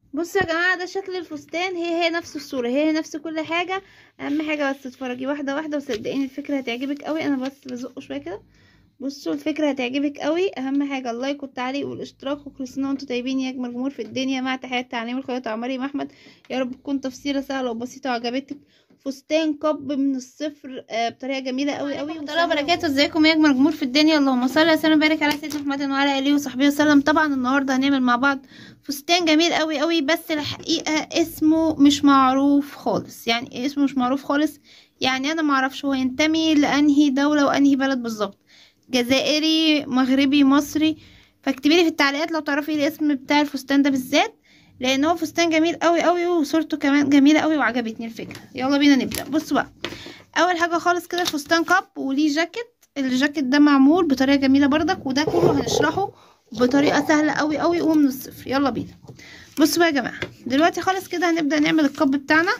بصوا يا جماعه ده شكل الفستان هي هي نفس الصوره هي هي نفس كل حاجه اهم حاجه بس تتفرجي واحده واحده وصدقيني الفكره هتعجبك قوي انا بس بزقه شويه كده بصوا الفكره هتعجبك قوي اهم حاجه اللايك والتعليق والاشتراك وكل سنه وانتم طيبين يا اجمل جمهور في الدنيا مع تحيات تعليم الخياطه مريم احمد يا رب تكون تفسيره سهله وبسيطه وعجبتك فستان كب من الصفر آه، بطريقه جميله قوي قوي وسهلة وبركاته ازيكم يا اجمل جمهور في الدنيا اللهم صل وسلم وبارك على سيدنا محمد وعلى اله وصحبه وسلم طبعا النهارده هنعمل مع بعض فستان جميل قوي قوي بس الحقيقه اسمه مش معروف خالص يعني إيه اسمه مش معروف خالص يعني انا معرفش هو ينتمي لانهي دوله وانهي بلد بالظبط جزائري مغربي مصري فاكتبي لي في التعليقات لو تعرفي الاسم بتاع الفستان ده بالذات لان هو فستان جميل قوي قوي وصورته كمان جميله قوي وعجبتني الفكره يلا بينا نبدا بصوا بقى اول حاجه خالص كده الفستان كاب وليه جاكيت الجاكيت ده معمول بطريقه جميله بردك وده كله هنشرحه بطريقه سهله قوي قوي ومن الصفر يلا بينا بصوا بقى يا جماعه دلوقتي خالص كده هنبدا نعمل الكب بتاعنا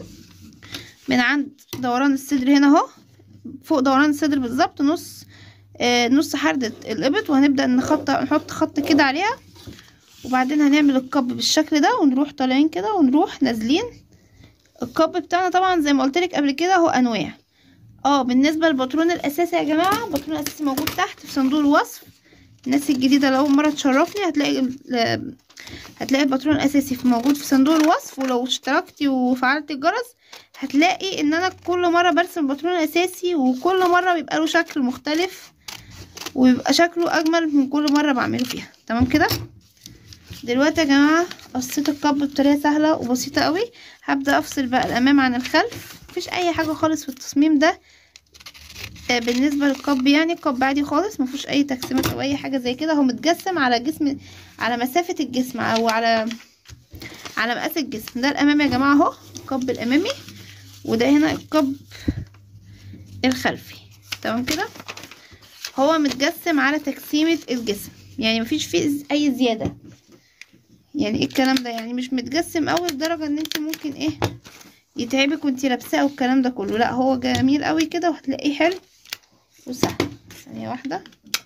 من عند دوران الصدر هنا اهو فوق دوران الصدر بالظبط نص آه نص حردة الإبط وهنبدأ نخط نحط خط كده عليها وبعدين هنعمل الكب بالشكل ده ونروح طالعين كده ونروح نازلين الكب بتاعنا طبعا زي ما قلتلك قبل كده هو أنواع اه بالنسبة للباترون الأساسي يا جماعة الباترون الأساسي موجود تحت في صندوق الوصف الناس الجديدة لو أول مرة تشرفني هتلاقي ال- هتلاقي الباترون الأساسي في موجود في صندوق الوصف ولو اشتركتي وفعلتي الجرس هتلاقي ان انا كل مرة برسم الباترون الأساسي وكل مرة بيبقى له شكل مختلف ويبقى شكله اجمل من كل مره بعمله فيها تمام كده دلوقتي يا جماعه قصيت الكب بطريقه سهله وبسيطه قوي هبدا افصل بقى الامام عن الخلف مفيش اي حاجه خالص في التصميم ده آه، بالنسبه للكب يعني الكب عادي خالص مفيهوش اي تجسيمات او اي حاجه زي كده هو متجسم على جسم على مسافه الجسم او على على مقاس الجسم ده الامام يا جماعه اهو الكب الامامي وده هنا الكب الخلفي تمام كده هو متجسم على تجسيمة الجسم يعني مفيش فيه ز- اي زيادة يعني ايه الكلام ده يعني مش متجسم اوي لدرجة ان انت ممكن ايه يتعبك وانت لابساه والكلام ده كله لا هو جميل قوي كده وهتلاقيه حلو وسهل ثانية واحدة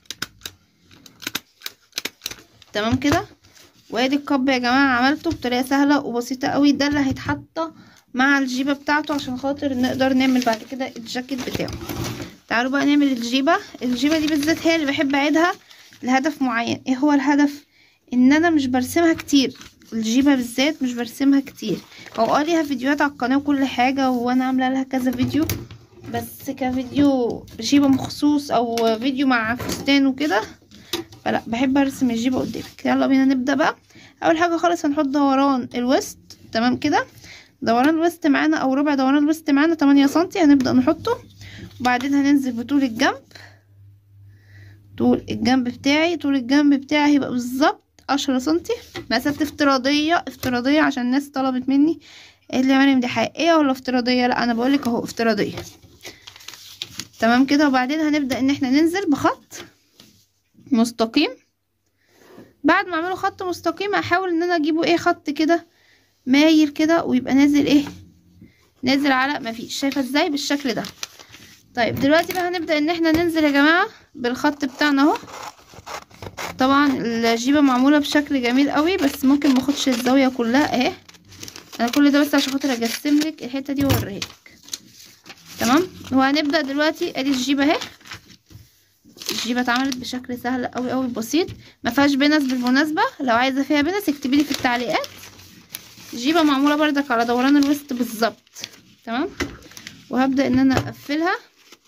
تمام كده وادي الكب يا جماعة عملته بطريقة سهلة وبسيطة قوي ده اللي هيتحط مع الجيبة بتاعته عشان خاطر نقدر نعمل بعد كده الجاكيت بتاعه تعالوا بقى نعمل الجيبة الجيبة دي بالذات هي اللي بحب اعيدها لهدف معين ايه هو الهدف ان انا مش برسمها كتير الجيبة بالذات مش برسمها كتير هو اه ليها فيديوهات على القناة وكل حاجة وانا عاملة لها كذا فيديو بس كفيديو جيبة مخصوص او فيديو مع فستان وكده فلا بحب ارسم الجيبة قدامك يلا بينا نبدأ بقى اول حاجة خالص هنحط دوران الوسط تمام كده دوران الوسط معانا او ربع دوران الوسط معانا 8 سنتي هنبدأ نحطه وبعدين هننزل بطول الجنب طول الجنب بتاعي طول الجنب بتاعي هيبقى بالظبط عشرة سنتي مسافة افتراضية افتراضية عشان الناس طلبت مني قالت لي يا مريم دي حقيقية ولا افتراضية لا انا بقولك اهو افتراضية تمام كده وبعدين هنبدأ ان احنا ننزل بخط مستقيم بعد ما اعمله خط مستقيم هحاول ان انا اجيبه ايه خط كده مايل كده ويبقى نازل ايه نازل على مفيش شايفه ازاي بالشكل ده طيب دلوقتي بقى هنبدأ ان احنا ننزل يا جماعة بالخط بتاعنا اهو طبعا الجيبة معمولة بشكل جميل قوي بس ممكن ماخدش الزاوية كلها اهي انا كل ده بس عشان خاطر اجسم لك الحتة دي واوريها لك تمام وهنبدأ دلوقتي ادي الجيبة اهي الجيبة اتعملت بشكل سهل قوي قوي بسيط ما فيهاش بنس بالمناسبة لو عايزة فيها بنس اكتبي لي في التعليقات الجيبة معمولة بردك على دوران الوسط بالظبط تمام وهبدأ ان انا اقفلها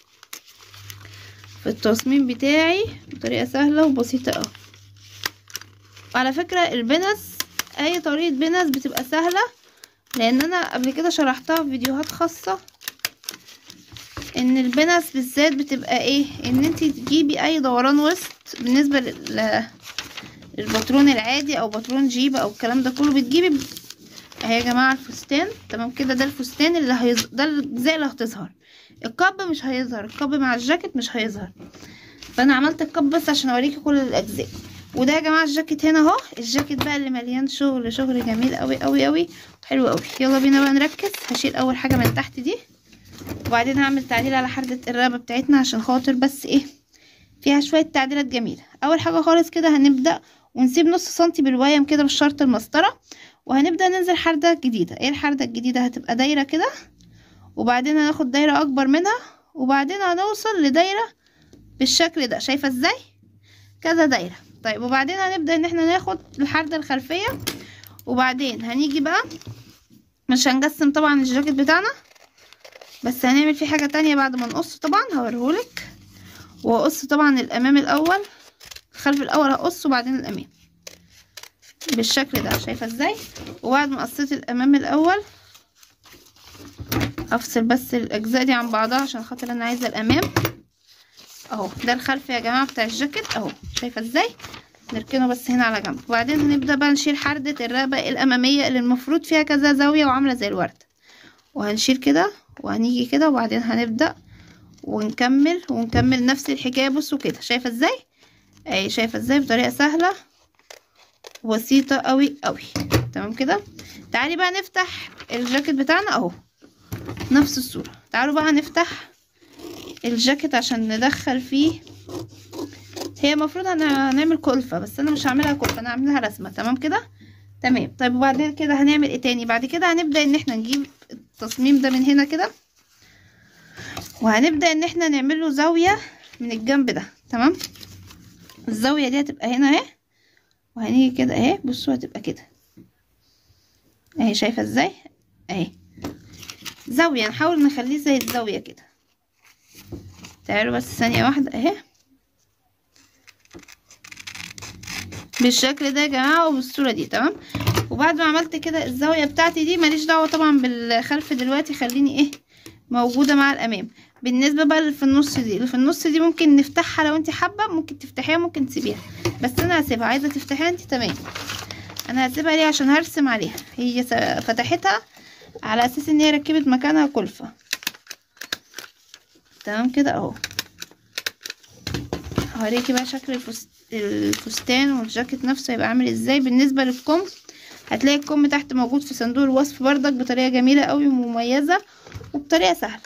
في التصميم بتاعي بطريقة سهلة وبسيطة اوي على فكرة البنس اي طريقة بنس بتبقى سهلة لان انا قبل كده شرحتها في فيديوهات خاصة ان البنس بالذات بتبقى ايه ان انت تجيبي اي دوران وسط بالنسبة لل الباترون العادي او باترون جيبة او الكلام ده كله بتجيبي ب- اهي يا جماعة الفستان تمام كده ده الفستان اللي هيظ... ده الأجزاء اللي هتظهر الكب مش هيظهر الكب مع الجاكيت مش هيظهر فانا عملت الكب بس عشان اوريكي كل الاجزاء وده يا جماعه الجاكيت هنا اهو الجاكيت بقى اللي مليان شغل شغل جميل قوي قوي قوي حلو قوي يلا بينا بقى نركز هشيل اول حاجه من تحت دي وبعدين هعمل تعديل على حردة الرقبه بتاعتنا عشان خاطر بس ايه فيها شويه تعديلات جميله اول حاجه خالص كده هنبدا ونسيب نص سنتي بالويم كده بالشرط المسطره وهنبدأ ننزل حردة جديدة ايه الحردة الجديدة هتبقى دايرة كده وبعدين هناخد دايرة اكبر منها وبعدين هنوصل لدايرة بالشكل ده شايفة ازاي كذا دايرة طيب وبعدين هنبدأ ان احنا ناخد الحردة الخلفية وبعدين هنيجي بقى مش هنقسم طبعا الجاكيت بتاعنا بس هنعمل فيه حاجة تانية بعد ما نقص طبعا هوريهولك وهقص طبعا الامام الاول الخلف الاول هقص وبعدين الامام بالشكل ده شايفه ازاي وبعد ما قصيت الامام الاول افصل بس الاجزاء دي عن بعضها عشان خاطر انا عايزه الامام اهو ده الخلف يا جماعه بتاع الجاكيت اهو شايفه ازاي نركنه بس هنا على جنب وبعدين هنبدا بقى نشيل حرده الرقبه الاماميه اللي المفروض فيها كذا زاويه وعامله زي الورده وهنشيل كده وهنيجي كده وبعدين هنبدا ونكمل ونكمل نفس الحكايه بصوا كده شايفه ازاي اهي شايفه ازاي بطريقه سهله بسيطه قوي قوي تمام كده تعالي بقى نفتح الجاكيت بتاعنا اهو نفس الصوره تعالوا بقى نفتح الجاكيت عشان ندخل فيه هي المفروض هنعمل كلفه بس انا مش هعملها كلفه انا هعملها رسمه تمام كده تمام طيب وبعدين كده هنعمل ايه تاني بعد كده هنبدا ان احنا نجيب التصميم ده من هنا كده وهنبدا ان احنا نعمل له زاويه من الجنب ده تمام الزاويه دي هتبقى هنا اهي وهنيجي كده اهي بصوا هتبقى كده اهي شايفه ازاي اهي زاويه نحاول نخليه زي الزاويه كده تعالوا بس ثانيه واحده اهي بالشكل ده يا جماعه وبالصوره دي تمام وبعد ما عملت كده الزاويه بتاعتي دي ماليش دعوه طبعا بالخلف دلوقتي خليني ايه موجوده مع الامام بالنسبه بقى اللي في النص دي اللي في النص دي ممكن نفتحها لو انت حابه ممكن تفتحيها ممكن تسيبيها بس انا هسيبها عايزه تفتحيها انت تمام انا هسيبها ليه عشان هرسم عليها هي فتحتها على اساس ان هي ركبت مكانها كلفه تمام كده اهو هوريكي بقى شكل الفستان الفستان والجاكيت نفسه هيبقى عامل ازاي بالنسبه للكم هتلاقي الكم تحت موجود في صندوق الوصف بردك بطريقه جميله قوي ومميزه وبطريقه سهله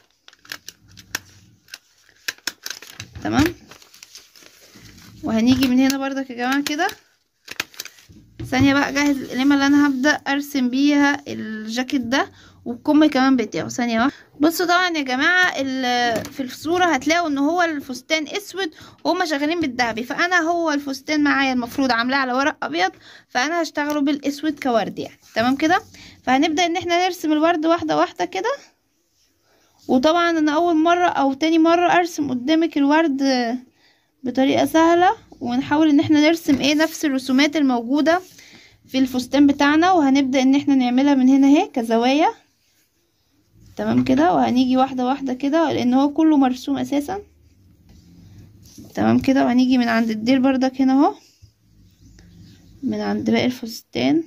تمام وهنيجي من هنا بردك يا جماعه كده ثانيه بقى اجهز القلمه اللي انا هبدا ارسم بيها الجاكيت ده والكم كمان بتاعه ثانيه واحده بصوا طبعا يا جماعه في الصوره هتلاقوا ان هو الفستان اسود وهما شغالين بالذهبي فانا هو الفستان معايا المفروض عاملاه على ورق ابيض فانا هشتغله بالاسود كورد يعني تمام كده فهنبدا ان احنا نرسم الورد واحده واحده كده وطبعا انا اول مره او تاني مره ارسم قدامك الورد بطريقه سهله ونحاول ان احنا نرسم ايه نفس الرسومات الموجوده في الفستان بتاعنا وهنبدا ان احنا نعملها من هنا اهي كزوايا تمام كده وهنيجي واحده واحده كده لان هو كله مرسوم اساسا تمام كده وهنيجي من عند الديل بردك هنا اهو من عند باقي الفستان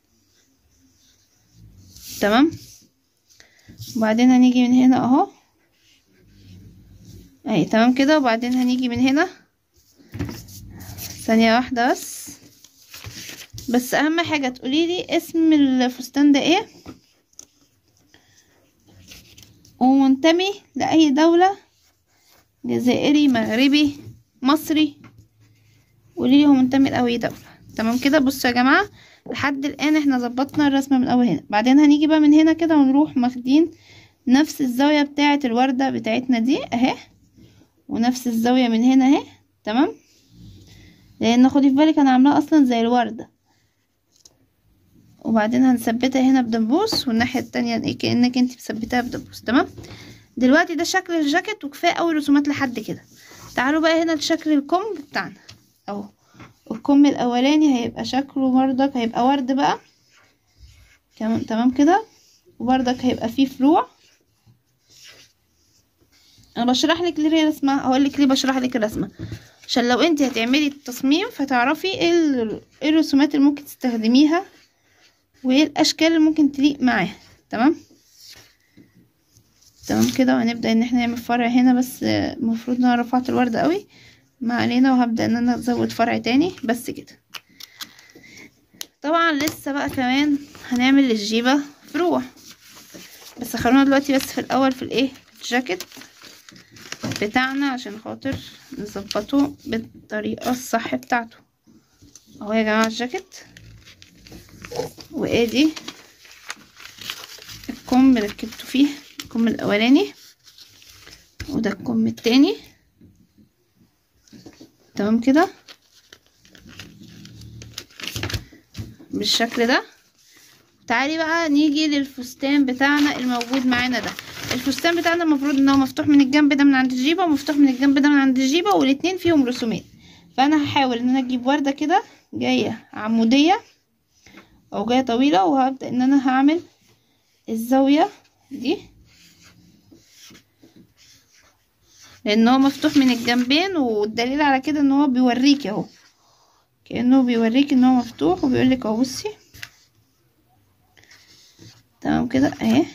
تمام وبعدين هنيجي من هنا اهو اهي تمام كده وبعدين هنيجي من هنا ثانيه واحده بس بس اهم حاجه تقولي لي اسم الفستان ده ايه ومنتمي لاي دوله جزائري مغربي مصري قولي لي هو منتمي لاي دوله تمام كده بصوا يا جماعه لحد الان احنا ظبطنا الرسمه من اول هنا بعدين هنيجي بقى من هنا كده ونروح ماخدين نفس الزاويه بتاعه الورده بتاعتنا دي اهي ونفس الزاويه من هنا اهي تمام لان خدي في بالك انا عاملاها اصلا زي الورده وبعدين هنثبتها هنا بدبوس والناحيه التانية كانك انت مثبتاها بدبوس تمام دلوقتي ده شكل الجاكيت وكفايه قوي رسومات لحد كده تعالوا بقى هنا لشكل الكم بتاعنا اهو الكم الاولاني هيبقى شكله بردك هيبقى ورد بقى تمام كده وبردك هيبقى فيه فروع انا بشرح لك ليه الرسمه هقول لك ليه بشرح لك الرسمه عشان لو انت هتعملي التصميم فتعرفي ايه الرسومات اللي ممكن تستخدميها وايه الاشكال اللي ممكن تليق معاها تمام تمام كده وهنبدا ان احنا نعمل فرع هنا بس المفروض ان انا رفعت الورده قوي ما علينا وهبدا ان انا ازود فرع تاني بس كده طبعا لسه بقى كمان هنعمل للجيبه فروع بس خلونا دلوقتي بس في الاول في الايه في الجاكيت بتاعنا عشان خاطر نظبطه بالطريقه الصح بتاعته اهو يا جماعه الجاكيت وادي الكم ركبته فيه الكم الاولاني وده الكم التاني تمام كده بالشكل ده تعالي بقى نيجي للفستان بتاعنا الموجود معانا ده الفستان بتاعنا المفروض ان هو مفتوح من الجنب ده من عند الجيبه ومفتوح من الجنب ده من عند الجيبه والاتنين فيهم رسومات فانا هحاول ان انا اجيب ورده كده جايه عموديه او جايه طويله وهبدا ان انا هعمل الزاويه دي لان هو مفتوح من الجنبين والدليل على كده ان هو بيوريكي اهو كانه بيوريك ان هو مفتوح وبيقولك اهو بصي تمام كده اهي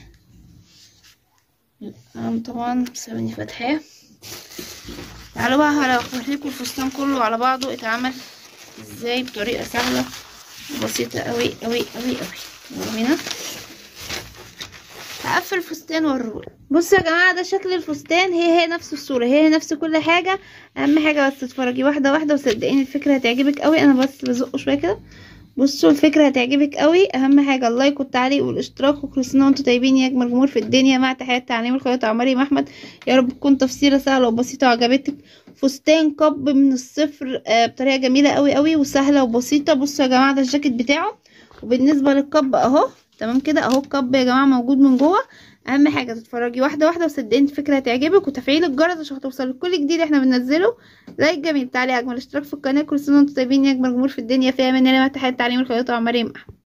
انا طبعا ثواني فاتحاه تعالوا بقى هوريكم الفستان كله على بعضه اتعمل ازاي بطريقه سهله وبسيطه قوي قوي قوي قوي يلا بينا هقفل الفستان واوريه بصوا يا جماعه ده شكل الفستان هي هي نفس الصوره هي هي نفس كل حاجه اهم حاجه بس تتفرجي واحده واحده وصدقيني الفكره هتعجبك قوي انا بس بزقه شويه كده بصوا الفكره هتعجبك قوي اهم حاجه اللايك والتعليق والاشتراك وكل سنه وانتم طيبين يا اجمل جمهور في الدنيا مع تحيات تعليم الخياطه مريم احمد يا رب تكون تفسيره سهله وبسيطه وعجبتك فستان قب من الصفر آه بطريقه جميله قوي قوي وسهله وبسيطه بصوا يا جماعه ده الجاكيت بتاعه وبالنسبه للقب اهو تمام كده اهو القب يا جماعه موجود من جوه اهم حاجه تتفرجي واحده واحده وصدقيني الفكره هتعجبك وتفعيل الجرس عشان هتوصلك كل جديد احنا بننزله لايك جميل تعليق اجمل اشتراك في القناه كل سنه وانتم طيبين يا اجمل جمهور في الدنيا فيها مننا مع تحيات تعليم الخياطه مريم احمد